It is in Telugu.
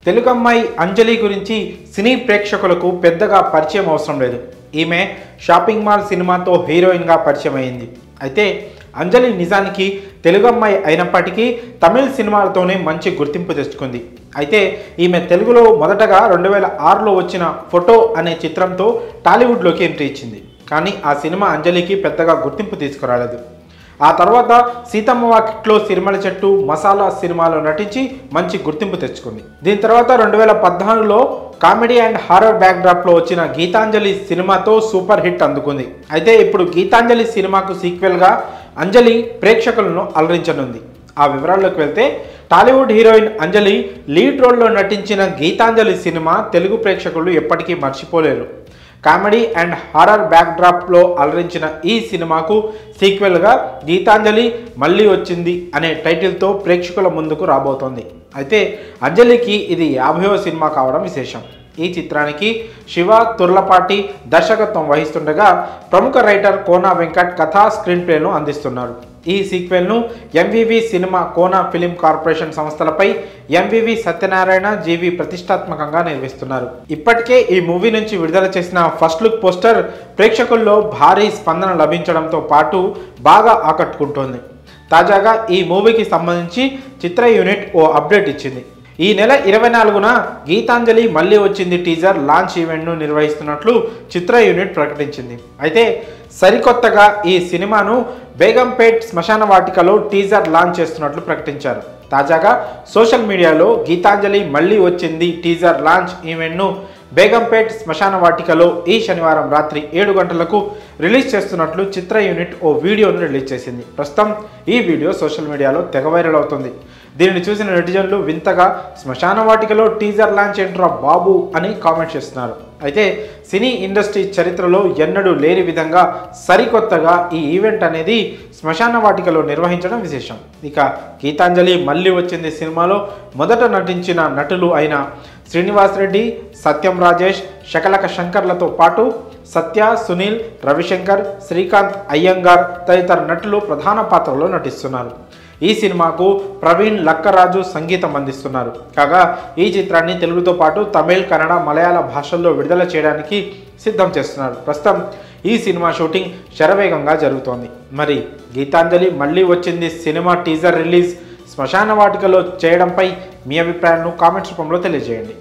తెలుగు అమ్మాయి అంజలి గురించి సినీ ప్రేక్షకులకు పెద్దగా పరిచయం అవసరం లేదు ఈమె షాపింగ్ మాల్ సినిమాతో హీరోయిన్గా పరిచయం అయింది అయితే అంజలి నిజానికి తెలుగు అమ్మాయి అయినప్పటికీ తమిళ సినిమాలతోనే మంచి గుర్తింపు తెచ్చుకుంది అయితే ఈమె తెలుగులో మొదటగా రెండు వేల ఆరులో వచ్చిన ఫోటో అనే చిత్రంతో టాలీవుడ్లోకి ఎంట్రీ ఇచ్చింది కానీ ఆ సినిమా అంజలికి పెద్దగా గుర్తింపు తీసుకురాలేదు ఆ తర్వాత సీతమ్మ వాకిట్లో సిరిమల చెట్టు మసాలా సినిమాలో నటించి మంచి గుర్తింపు తెచ్చుకుంది దీని తర్వాత రెండు వేల పద్నాలుగులో కామెడీ అండ్ హారర్ బ్యాక్డ్రాప్లో వచ్చిన గీతాంజలి సినిమాతో సూపర్ హిట్ అందుకుంది అయితే ఇప్పుడు గీతాంజలి సినిమాకు సీక్వెల్గా అంజలి ప్రేక్షకులను అలరించనుంది ఆ వివరాల్లోకి వెళ్తే టాలీవుడ్ హీరోయిన్ అంజలి లీడ్ రోల్లో నటించిన గీతాంజలి సినిమా తెలుగు ప్రేక్షకులు ఎప్పటికీ మర్చిపోలేరు కామెడీ అండ్ హారర్ బ్యాక్డ్రాప్లో అలరించిన ఈ సినిమాకు సీక్వెల్గా గీతాంజలి మళ్ళీ వచ్చింది అనే టైటిల్తో ప్రేక్షకుల ముందుకు రాబోతోంది అయితే అంజలికి ఇది యాభైవ సినిమా కావడం విశేషం ఈ చిత్రానికి శివ తుర్లపాటి దర్శకత్వం వహిస్తుండగా ప్రముఖ రైటర్ కోనా వెంకట్ కథా స్క్రీన్ ప్లేను అందిస్తున్నారు ఈ సీక్వెల్ను MVV cinema Kona film corporation సంస్థలపై ఎంవివి సత్యనారాయణ జీవి ప్రతిష్టాత్మకంగా నిర్వహిస్తున్నారు ఇప్పటికే ఈ మూవీ నుంచి విడుదల చేసిన ఫస్ట్ లుక్ పోస్టర్ ప్రేక్షకుల్లో భారీ స్పందన లభించడంతో పాటు బాగా ఆకట్టుకుంటోంది తాజాగా ఈ మూవీకి సంబంధించి చిత్ర యూనిట్ ఓ అప్డేట్ ఇచ్చింది ఈ నెల ఇరవై నాలుగున గీతాంజలి మళ్ళీ వచ్చింది టీజర్ లాంచ్ ఈవెంట్ను నిర్వహిస్తున్నట్లు చిత్ర యూనిట్ ప్రకటించింది అయితే సరికొత్తగా ఈ సినిమాను బేగంపేట్ శ్మశాన వాటికలో టీజర్ లాంచ్ చేస్తున్నట్లు ప్రకటించారు తాజాగా సోషల్ మీడియాలో గీతాంజలి మళ్ళీ వచ్చింది టీజర్ లాంచ్ ఈవెంట్ను బేగంపేట్ శ్మశాన వాటికలో ఈ శనివారం రాత్రి ఏడు గంటలకు రిలీజ్ చేస్తున్నట్లు చిత్ర యూనిట్ ఓ వీడియోను రిలీజ్ చేసింది ప్రస్తుతం ఈ వీడియో సోషల్ మీడియాలో తెగ వైరల్ అవుతుంది దీనిని చూసిన నెటిజన్లు వింతగా శ్మశాన వాటికలో టీజర్ లాంచ్ ఏంట్రా బాబు అని కామెంట్ చేస్తున్నారు అయితే సినీ ఇండస్ట్రీ చరిత్రలో ఎన్నడూ లేని విధంగా సరికొత్తగా ఈ ఈవెంట్ అనేది శ్మశాన వాటికలో నిర్వహించడం విశేషం ఇక గీతాంజలి మళ్ళీ వచ్చింది సినిమాలో మొదట నటించిన నటులు అయిన శ్రీనివాస్ రెడ్డి సత్యం రాజేష్ శకలక శంకర్లతో పాటు సత్య సునీల్ రవిశంకర్ శ్రీకాంత్ అయ్యంగార్ తదితర నటులు ప్రధాన పాత్రలో నటిస్తున్నారు ఈ సినిమాకు ప్రవీణ్ లక్కరాజు సంగీతం అందిస్తున్నారు కాగా ఈ చిత్రాన్ని తెలుగుతో పాటు తమిళ్ కన్నడ మలయాళ భాషల్లో విడుదల చేయడానికి సిద్ధం చేస్తున్నారు ప్రస్తుతం ఈ సినిమా షూటింగ్ శరవేగంగా జరుగుతోంది మరి గీతాంజలి మళ్ళీ వచ్చింది సినిమా టీజర్ రిలీజ్ శ్మశాన వాటికలో చేయడంపై మీ అభిప్రాయాలను కామెంట్స్ రూపంలో తెలియజేయండి